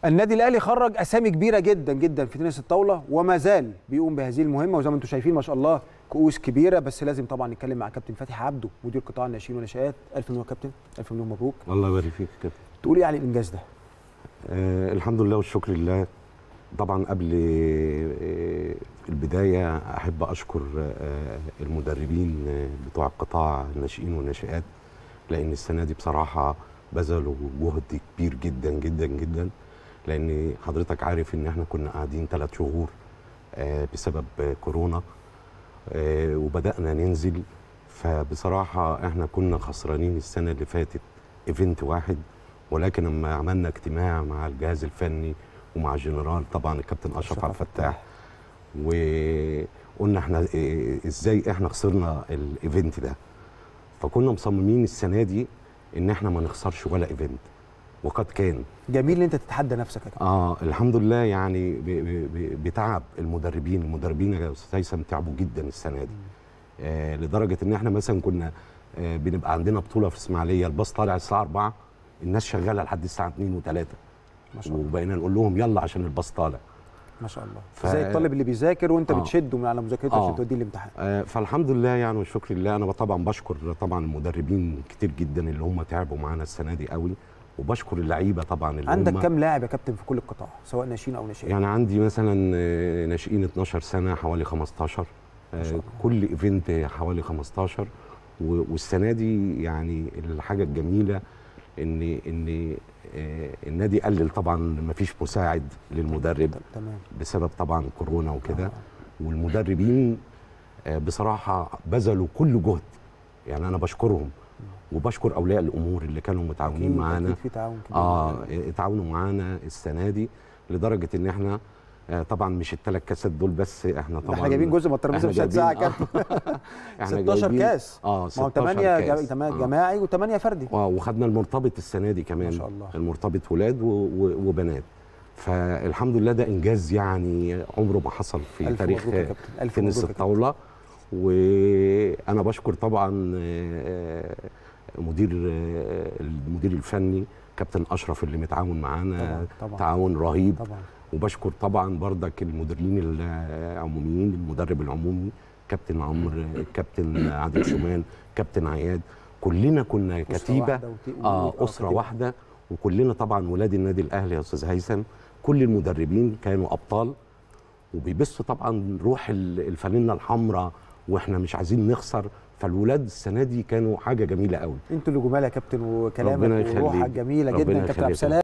النادي الاهلي خرج اسامي كبيره جدا جدا في تنس الطاوله وما زال بيقوم بهذه المهمه وزي ما انتم شايفين ما شاء الله كؤوس كبيره بس لازم طبعا نتكلم مع كابتن فتحي عبده مدير قطاع الناشئين والنشآت الف مليون كابتن الف مليون مبروك الله يبارك فيك يا كابتن تقول ايه على الانجاز ده آه الحمد لله والشكر لله طبعا قبل آه البدايه احب اشكر آه المدربين آه بتوع القطاع الناشئين والناشئات لان السنه دي بصراحه بذلوا جهد كبير جدا جدا جدا لان حضرتك عارف ان احنا كنا قاعدين ثلاث شهور آه بسبب آه كورونا آه وبدانا ننزل فبصراحه احنا كنا خسرانين السنه اللي فاتت ايفنت واحد ولكن لما عملنا اجتماع مع الجهاز الفني ومع الجنرال طبعا الكابتن اشرف عبد الفتاح وقلنا احنا إيه ازاي احنا خسرنا الايفنت ده فكنا مصممين السنه دي ان احنا ما نخسرش ولا ايفنت وقد كان جميل ان انت تتحدى نفسك يا كابتن اه الحمد لله يعني ب- ب- ب- بتعب المدربين المدربين يا استاذ هيثم تعبوا جدا السنه دي آه لدرجه ان احنا مثلا كنا آه بنبقى عندنا بطوله في اسماعيليه الباص طالع الساعه 4 الناس شغاله لحد الساعه 2 و3 ما شاء الله وبقينا نقول لهم يلا عشان الباص طالع ما شاء الله ف- زي الطالب اللي بيذاكر وانت آه. بتشده من على مذاكرته آه. عشان توديه الامتحان آه فالحمد لله يعني والشكر لله انا طبعا بشكر طبعا المدربين كتير جدا اللي هم تعبوا معانا السنه دي قوي وبشكر اللعيبه طبعا اللي عندك هم كام لاعب يا كابتن في كل القطاع سواء ناشئين او ناشئين يعني عندي مثلا آه، ناشئين 12 سنه حوالي 15 ما شاء آه، الله. كل ايفنت حوالي 15 و- والسنه دي يعني الحاجه الجميله ان ان آه، النادي قلل طبعا ما فيش مساعد للمدرب تمام بسبب طبعا كورونا وكده آه. والمدربين آه، بصراحه بذلوا كل جهد يعني انا بشكرهم وبشكر اولياء الامور اللي كانوا متعاونين أكيد- معانا اكيد في تعاون كبير اه اتعاونوا معانا السنه دي لدرجه ان احنا آه طبعا مش الثلاث كاسات دول بس احنا ده طبعا احنا جايبين جزء من الترابيزه إحنا مش هتساعة جايبين- كابتن احنا 16 جايبين- كاس اه ما هو 16 8 كاس جما- آه. جماعي و8 فردي اه وخدنا المرتبط السنه دي كمان ما شاء الله. المرتبط ولاد و... و... وبنات فالحمد لله ده انجاز يعني عمره ما حصل في ألف تاريخ مبروك يا كابتن، ألف تنس مبروك يا كابتن. الطاوله وانا بشكر طبعا آه، مدير آه، المدير الفني كابتن اشرف اللي متعاون معانا طبعاً، طبعاً. تعاون رهيب طبعا وبشكر طبعا بردك المديرين العموميين المدرب العمومي كابتن عمرو كابتن عادل شومان كابتن عياد كلنا كنا أسرة كتيبه واحدة وت- اه و- اسره كتيبة. واحده وكلنا طبعا ولاد النادي الاهلي يا استاذ هيثم كل المدربين كانوا ابطال وبيبثوا طبعا روح ال- الفانله الحمراء واحنا مش عايزين نخسر فالولاد السنه دي كانوا حاجه جميله قوي انتوا اللي جمال يا كابتن ربنا وكلامك يخليك. وروحك جميله ربنا جدا كابتن عبد يخليك. السلام